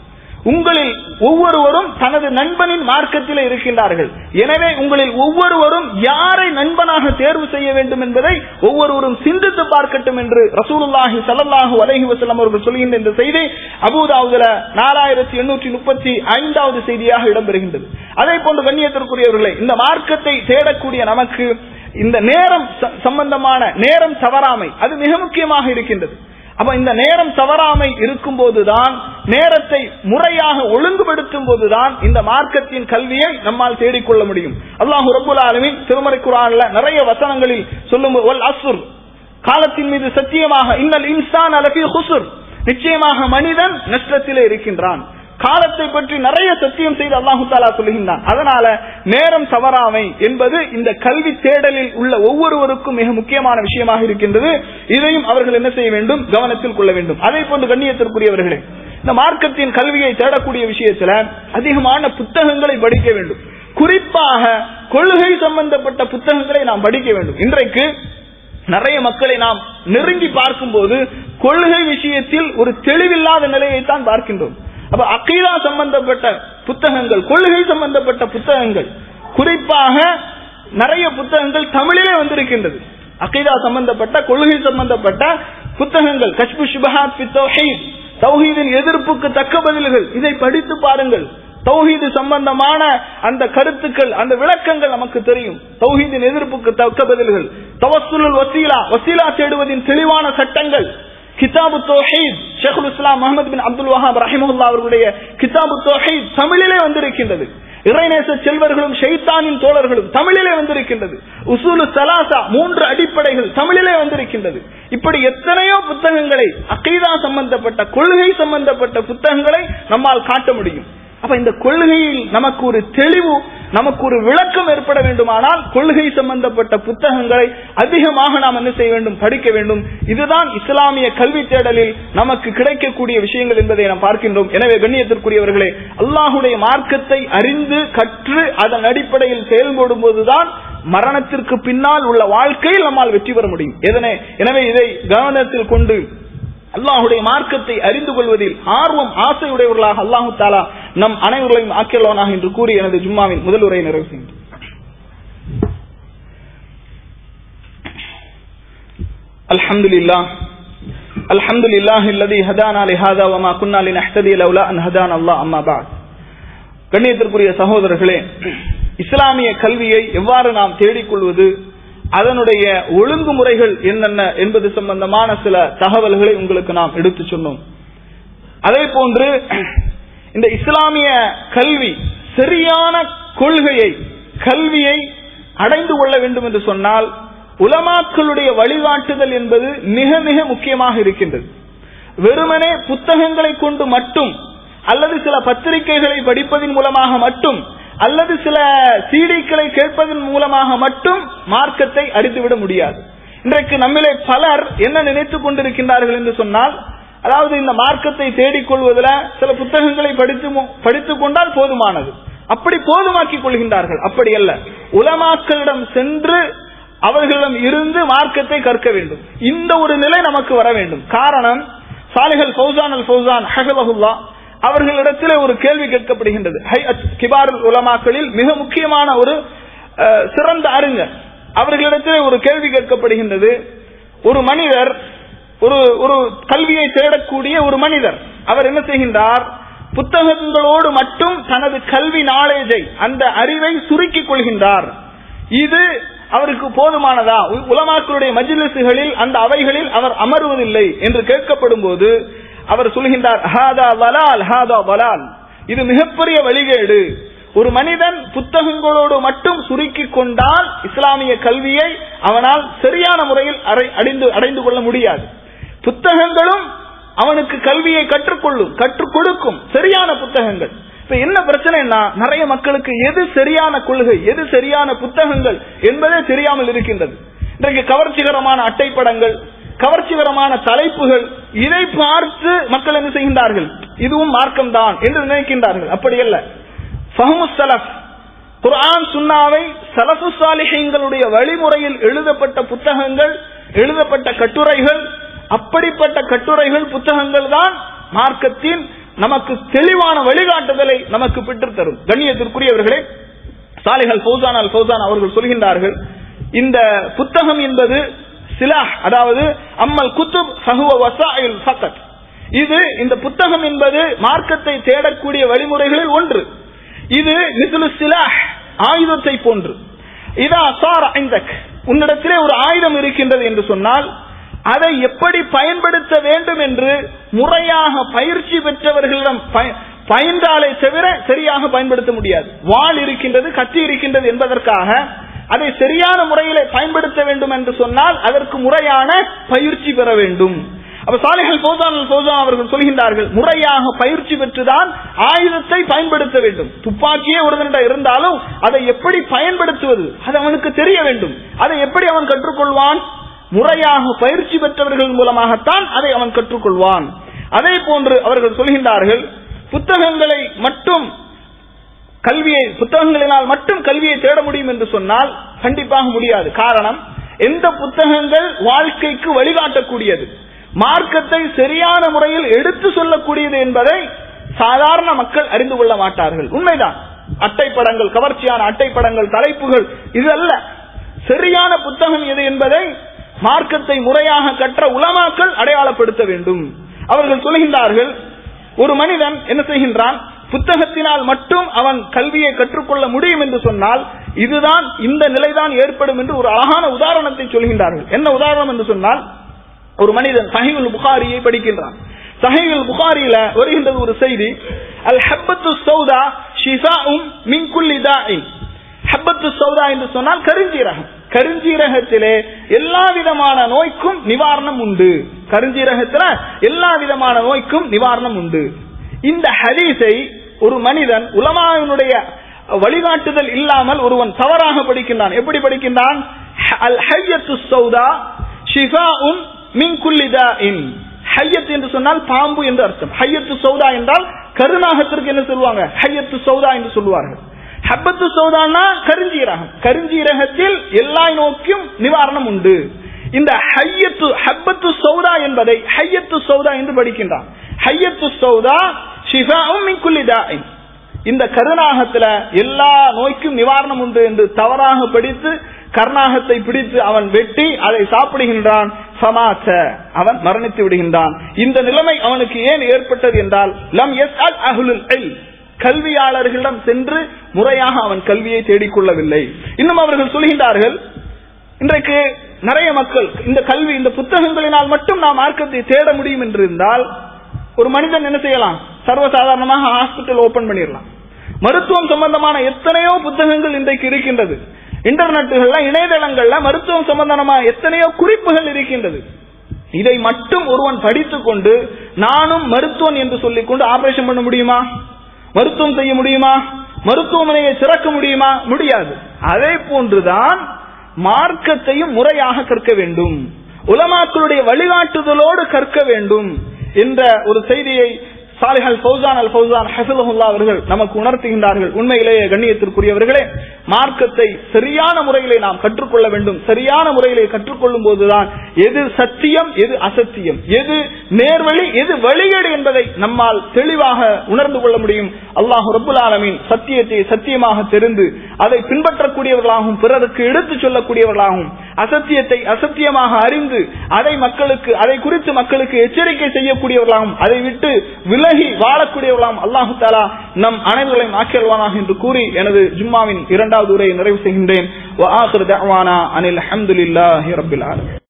உங்களில் ஒவ்வொருவரும் தனது நண்பனின் மார்க்கத்தில் இருக்கின்றார்கள் எனவே உங்களில் ஒவ்வொருவரும் யாரை நண்பனாக தேர்வு செய்ய வேண்டும் என்பதை ஒவ்வொருவரும் சிந்தித்து பார்க்கட்டும் என்று ரசூலுல்லாஹி ஸல்லல்லாஹு அலைஹி வஸல்லம் அவர்கள் சொல்கின்ற இந்த செய்தி அபூதாவுதுல நாலாயிரத்தி எண்ணூற்றி முப்பத்தி ஐந்தாவது செய்தியாக இடம்பெறுகின்றது அதே போன்று கண்ணியத்திற்குரியவர்களே இந்த மார்க்கத்தை தேடக்கூடிய நமக்கு இந்த நேரம் ச- சம்பந்தமான நேரம் தவறாமை அது மிக முக்கியமாக இருக்கின்றது அப்ப இந்த நேரம் தவறாமை இருக்கும் போதுதான் நேரத்தை முறையாக ஒழுங்குபடுத்தும் போதுதான் இந்த மார்க்கத்தின் கல்வியை நம்மால் தேடிக்கொள்ள முடியும் அல்லாஹு ரபுல் ஆலமின் திருமறை குரான்ல நிறைய வசனங்களில் சொல்லும் வல் அசுர் காலத்தின் மீது சத்தியமாக இன்னல் இன்சான் அலபி ஹுசுர் நிச்சயமாக மனிதன் நஷ்டத்திலே இருக்கின்றான் காலத்தை பற்றி நிறைய சத்தியம் செய்து அல்லாஹு தாலா சொல்லுகின்றான் அதனால நேரம் தவறாமை என்பது இந்த கல்வி தேடலில் உள்ள ஒவ்வொருவருக்கும் மிக முக்கியமான விஷயமாக இருக்கின்றது இதையும் அவர்கள் என்ன செய்ய வேண்டும் கவனத்தில் கொள்ள வேண்டும் அதே போன்று கண்ணியத்திற்குரியவர்களே இந்த மார்க்கத்தின் கல்வியை தேடக்கூடிய விஷயத்துல அதிகமான புத்தகங்களை படிக்க வேண்டும் குறிப்பாக கொள்கை சம்பந்தப்பட்ட புத்தகங்களை நாம் படிக்க வேண்டும் இன்றைக்கு நிறைய மக்களை நாம் நெருங்கி பார்க்கும்போது கொள்கை விஷயத்தில் ஒரு தெளிவில்லாத நிலையைத்தான் பார்க்கின்றோம் அப்ப அக்கீதா சம்பந்தப்பட்ட புத்தகங்கள் கொள்கை சம்பந்தப்பட்ட புத்தகங்கள் குறிப்பாக நிறைய புத்தகங்கள் தமிழிலே வந்திருக்கின்றது அக்கீதா சம்பந்தப்பட்ட கொள்கை சம்பந்தப்பட்ட புத்தகங்கள் கஷ்பு சுபஹாத் ஃபி தௌஹீத் தௌஹீதின் எதிர்ப்புக்கு தக்க பதில்கள் இதை படித்து பாருங்கள் தௌஹீது சம்பந்தமான அந்த கருத்துக்கள் அந்த விளக்கங்கள் நமக்கு தெரியும் தௌஹீதின் எதிர்ப்புக்கு தக்க பதில்கள் தவசுலுல் வசீலா வசீலா தேடுவதின் தெளிவான சட்டங்கள் கிதாபு தௌஹீத் ஷேகுல் இஸ்லாம் முகமது பின் அப்துல் வஹாப் ரஹிமுல்லா அவர்களுடைய கிதாபு தௌஹீத் தமிழிலே வந்திருக்கின்றது இறைநேச செல்வர்களும் ஷைத்தானின் தோழர்களும் தமிழிலே வந்திருக்கின்றது உசூலு சலாசா மூன்று அடிப்படைகள் தமிழிலே வந்திருக்கின்றது இப்படி எத்தனையோ புத்தகங்களை அகைதா சம்பந்தப்பட்ட கொள்கை சம்பந்தப்பட்ட புத்தகங்களை நம்மால் காட்ட முடியும் அப்ப இந்த கொள்கையில் நமக்கு ஒரு தெளிவு நமக்கு ஒரு விளக்கம் ஏற்பட வேண்டுமானால் கொள்கை சம்பந்தப்பட்ட புத்தகங்களை அதிகமாக நாம் என்ன செய்ய வேண்டும் படிக்க வேண்டும் இதுதான் இஸ்லாமிய கல்வி தேடலில் நமக்கு கிடைக்கக்கூடிய விஷயங்கள் என்பதை நாம் பார்க்கின்றோம் எனவே கண்ணியத்திற்குரியவர்களே அல்லாஹுடைய மார்க்கத்தை அறிந்து கற்று அதன் அடிப்படையில் செயல்படும் போதுதான் மரணத்திற்கு பின்னால் உள்ள வாழ்க்கையில் நம்மால் வெற்றி பெற முடியும் எதனை எனவே இதை கவனத்தில் கொண்டு அல்லாஹுடைய மார்க்கத்தை அறிந்து கொள்வதில் ஆர்வம் ஆசையுடையவர்களாக அல்லாஹு தாலா நம் அனைவர்களையும் ஆக்கியல்வானாக என்று கூறி எனது ஜும்மாவின் முதல் உரையை நிறைவு செய்கின்றேன் الحمد لله الحمد لله الذي هدانا لهذا وما كنا لنهتدي لولا ان هدانا الله اما بعد கண்ணியத்திற்குரிய சகோதரர்களே இஸ்லாமிய கல்வியை எவ்வாறு நாம் தேடிக்கொள்வது அதனுடைய ஒழுங்குமுறைகள் என்னென்ன என்பது சம்பந்தமான சில தகவல்களை உங்களுக்கு நாம் எடுத்து சொன்னோம் அதே போன்று இந்த இஸ்லாமிய கல்வி சரியான கொள்கையை கல்வியை அடைந்து கொள்ள வேண்டும் என்று சொன்னால் உலமாக்களுடைய வழிகாட்டுதல் என்பது மிக மிக முக்கியமாக இருக்கின்றது வெறுமனே புத்தகங்களை கொண்டு மட்டும் அல்லது சில பத்திரிகைகளை படிப்பதன் மூலமாக மட்டும் அல்லது சில சீடிக்களை கேட்பதன் மூலமாக மட்டும் மார்க்கத்தை அறிந்துவிட முடியாது இன்றைக்கு நம்மிலே பலர் என்ன நினைத்துக் கொண்டிருக்கின்றார்கள் என்று சொன்னால் அதாவது இந்த மார்க்கத்தை தேடிக்கொள்வதில் சில புத்தகங்களை படித்து படித்துக் கொண்டால் போதுமானது அப்படி போதுமாக்கிக் கொள்கின்றார்கள் அப்படி அல்ல உலமாக்களிடம் சென்று அவர்களிடம் இருந்து மார்க்கத்தை கற்க வேண்டும் இந்த ஒரு நிலை நமக்கு வர வேண்டும் காரணம் சாலிகள் ஃபௌசான் அல் ஃபௌசான் ஹஹலஹுல்லா அவர்களிடத்திலே ஒரு கேள்வி கேட்கப்படுகின்றது கிபார் உலமாக்களில் மிக முக்கியமான ஒரு அஹ், சிறந்த அறிஞர் அவர்களிடத்திலே ஒரு கேள்வி கேட்கப்படுகின்றது ஒரு மனிதர் ஒரு ஒரு கல்வியை தேடக்கூடிய ஒரு மனிதர் அவர் என்ன செய்கின்றார் புத்தகங்களோடு மட்டும் தனது கல்வி நாலேஜை அந்த அறிவை சுருக்கிக் கொள்கின்றார் இது அவருக்கு போதுமானதா உ- உலமாக்களுடைய மஜ்லிசுகளில் அந்த அவைகளில் அவர் அமர்வதில்லை என்று கேட்கப்படும் போது அவர் சொல்கின்றார் ஹாதா வலால் ஹாதா வலால் இது மிகப்பெரிய வழிகேடு ஒரு மனிதன் புத்தகங்களோடு மட்டும் சுருக்கிக் கொண்டால் இஸ்லாமிய கல்வியை அவனால் சரியான முறையில் அறை- அடைந்து அடைந்து கொள்ள முடியாது புத்தகங்களும் அவனுக்கு கல்வியை கற்றுக்கொள்ளும் கற்றுக் கொடுக்கும் சரியான புத்தகங்கள் இப்ப என்ன பிரச்சனைனா நிறைய மக்களுக்கு எது சரியான கொள்கை எது சரியான புத்தகங்கள் என்பதே தெரியாமல் இருக்கின்றது இன்றைக்கு கவர்ச்சிகரமான அட்டைப்படங்கள் கவர்ச்சிகரமான தலைப்புகள் இதை பார்த்து மக்கள் என்ன செய்கின்றார்கள் இதுவும் மார்க்கம்தான் என்று நினைக்கின்றார்கள் அப்படி அல்ல ஃபஹ்மு ஸலஃப் குர்ஆன் சுன்னாவை சலஃபு சாலிஹீன்களுடைய வழிமுறையில் எழுதப்பட்ட புத்தகங்கள் எழுதப்பட்ட கட்டுரைகள் அப்படிப்பட்ட கட்டுரைகள் புத்தகங்கள் தான் மார்க்கத்தின் நமக்கு தெளிவான வழிகாட்டுதலை நமக்கு பெற்றுத் தரும் கண்ணியத்திற்குரியவர்களே சாலிஹல் ஃபௌசான் அல் ஃபௌசான் அவர்கள் சொல்கின்றார்கள் இந்த புத்தகம் என்பது சிலாஹ் அதாவது அம்மல் குத்துப் சஹுவ வசாயில் ஃபக்கத் இது இந்த புத்தகம் என்பது மார்க்கத்தை தேடக்கூடிய வழிமுறைகளில் ஒன்று இது மிசுலு சிலாஹ் ஆயுதத்தை போன்று இதா சார் ஐந்தக் உன்னிடத்திலே ஒரு ஆயுதம் இருக்கின்றது என்று சொன்னால் அதை எப்படி பயன்படுத்த வேண்டும் என்று முறையாக பயிற்சி பெற்றவர்களிடம் பய- பயின்றாலே தவிர சரியாக பயன்படுத்த முடியாது வாள் இருக்கின்றது கத்தி இருக்கின்றது என்பதற்காக அதை சரியான முறையிலே பயன்படுத்த வேண்டும் என்று சொன்னால் அதற்கு முறையான பயிற்சி பெற வேண்டும் அப்ப சாலிஹல் ஃபௌசான் அல் ஃபௌசான் அவர்கள் சொல்கின்றார்கள் முறையாக பயிற்சி பெற்றுதான் ஆயுதத்தை பயன்படுத்த வேண்டும் துப்பாக்கியே ஒருவனிடம் இருந்தாலும் அதை எப்படி பயன்படுத்துவது அது அவனுக்கு தெரிய வேண்டும் அதை எப்படி அவன் கற்றுக்கொள்வான் முறையாக பயிற்சி பெற்றவர்கள் மூலமாகத்தான் அதை அவன் கற்றுக்கொள்வான் அதே போன்று அவர்கள் சொல்கின்றார்கள் புத்தகங்களை மட்டும் கல்வியை புத்தகங்களினால் மட்டும் கல்வியை தேட முடியும் என்று சொன்னால் கண்டிப்பாக முடியாது காரணம் எந்த புத்தகங்கள் வாழ்க்கைக்கு வழிகாட்டக்கூடியது மார்க்கத்தை சரியான முறையில் எடுத்து சொல்லக்கூடியது என்பதை சாதாரண மக்கள் அறிந்து கொள்ள மாட்டார்கள் உண்மைதான் அட்டைப்படங்கள் கவர்ச்சியான அட்டைப்படங்கள் தலைப்புகள் இது அல்ல சரியான புத்தகம் எது என்பதை மார்க்கத்தை முறையாக கற்ற உலமாக்கள் அடையாளப்படுத்த வேண்டும் அவர்கள் சொல்கின்றார்கள் ஒரு மனிதன் என்ன செய்கின்றான் புத்தகத்தினால் மட்டும் அவன் கல்வியை கற்றுக்கொள்ள முடியும் என்று சொன்னால் இதுதான் இந்த நிலைதான் ஏற்படும் என்று ஒரு அழகான உதாரணத்தை சொல்கின்றார்கள் என்ன உதாரணம் என்று சொன்னால் ஒரு மனிதன் சஹீல் புகாரியை படிக்கின்றான் சஹீல் புகாரியில வருகின்றது ஒரு செய்தி அல் ஹப்பத்து சௌதா ஷிஃபாஉம் மின் குல்லி தாஇன் ஹப்பத்து சௌதா என்று சொன்னால் கருஞ்சீரகம் கருஞ்சீரகத்திலே எல்லா விதமான நோய்க்கும் நிவாரணம் உண்டு கருஞ்சீரகத்துல எல்லா விதமான நோய்க்கும் நிவாரணம் உண்டு இந்த ஹதீஸை ஒரு மனிதன் உலமாவினுடைய வழிகாட்டுதல் இல்லாமல் ஒருவன் தவறாக படிக்கின்றான் எப்படி படிக்கின்றான் அல் ஹையத்து சௌதா ஷிஃபாஉன் மின் குல்லி தாஇன் ஹையத் என்று சொன்னால் பாம்பு என்று அர்த்தம் ஹையத்து சௌதா என்றால் கருநாகத்திற்கு என்ன சொல்லுவாங்க ஹையத்து சௌதா என்று சொல்லுவார்கள் ஹப்பத்து சௌதான்னா கருஞ்சீரகம் கருஞ்சீரகத்தில் எல்லா நோக்கியும் நிவாரணம் உண்டு இந்த ஹையத்து ஹப்பத்து சௌதா என்பதை ஹையத்து சௌதா என்று படிக்கின்றான் ஹையத்து சௌதா ஷிஃபாஉம் மின் குல்லி தாஇன் இந்த கருநாகத்துல எல்லா நோய்க்கும் நிவாரணம் உண்டு என்று தவறாக படித்து கர்நாகத்தை பிடித்து அவன் வெட்டி அதை சாப்பிடுகின்றான் சமாச்ச அவன் மரணித்து விடுகின்றான் இந்த நிலைமை அவனுக்கு ஏன் ஏற்பட்டது என்றால் லம் எஸ் அல் அஹுலுல் இல்ம். கல்வியாளர்களிடம் சென்று முறையாக அவன் கல்வியை தேடிக்கொள்ளவில்லை இன்னும் அவர்கள் சொல்கின்றார்கள் இன்றைக்கு நிறைய மக்கள் இந்த கல்வி இந்த புத்தகங்களினால் மட்டும் நாம் மார்க்கத்தை தேட முடியும் என்று இருந்தால் ஒரு மனிதன் என்ன செய்யலாம் சர்வசாதாரணமாக ஹாஸ்பிட்டல் ஓபன் பண்ணிடலாம் மருத்துவம் சம்பந்தமான எத்தனையோ புத்தகங்கள் இன்றைக்கு இருக்கின்றது இன்டர்நெட்டுகள்ல இணையதளங்கள்ல மருத்துவம் சம்பந்தமான எத்தனையோ குறிப்புகள் இருக்கின்றது இதை மட்டும் ஒருவன் படித்துக் கொண்டு நானும் மருத்துவன் என்று சொல்லிக் கொண்டு ஆபரேஷன் பண்ண முடியுமா மருத்துவம் செய்ய முடியுமா மருத்துவமனையை திறக்க முடியுமா முடியாது அதே போன்றுதான் மார்க்கத்தையும் முறையாக கற்க வேண்டும் உலமாக்களுடைய வழிகாட்டுதலோடு கற்க வேண்டும் என்ற ஒரு செய்தியை சாலிஹல் ஃபௌசான் அல் ஃபௌசான் ஹசலுல்லா அவர்கள் நமக்கு உணர்த்துகின்றார்கள் உண்மையிலேயே கண்ணியத்திற்குரியவர்களே மார்க்கத்தை சரியான முறையிலே நாம் கற்றுக்கொள்ள வேண்டும் சரியான முறையிலே கற்றுக்கொள்ளும் போதுதான் எது சத்தியம் எது அசத்தியம் எது நேர்வழி எது வழிகேடு என்பதை நம்மால் தெளிவாக உணர்ந்து கொள்ள முடியும் அல்லாஹு ரபுல் ஆலமீன் சத்தியத்தை சத்தியமாக தெரிந்து அதை பின்பற்றக்கூடியவர்களாகவும் பிறருக்கு எடுத்துச் சொல்லக்கூடியவர்களாகவும் அசத்தியத்தை அசத்தியமாக அறிந்து அதை மக்களுக்கு அதை குறித்து மக்களுக்கு எச்சரிக்கை செய்யக்கூடியவர்களாகவும் அதை விட்டு விலகி வாழக்கூடியவர்களாம் அல்லாஹு தாலா நம் அனைவர்களையும் ஆக்கியல்வானாக என்று கூறி எனது ஜும்மாவின் இரண்டாவது உரையை நிறைவு செய்கின்றேன் அனில் அஹமதுல்லாஹி ரபில் ஆலமீன்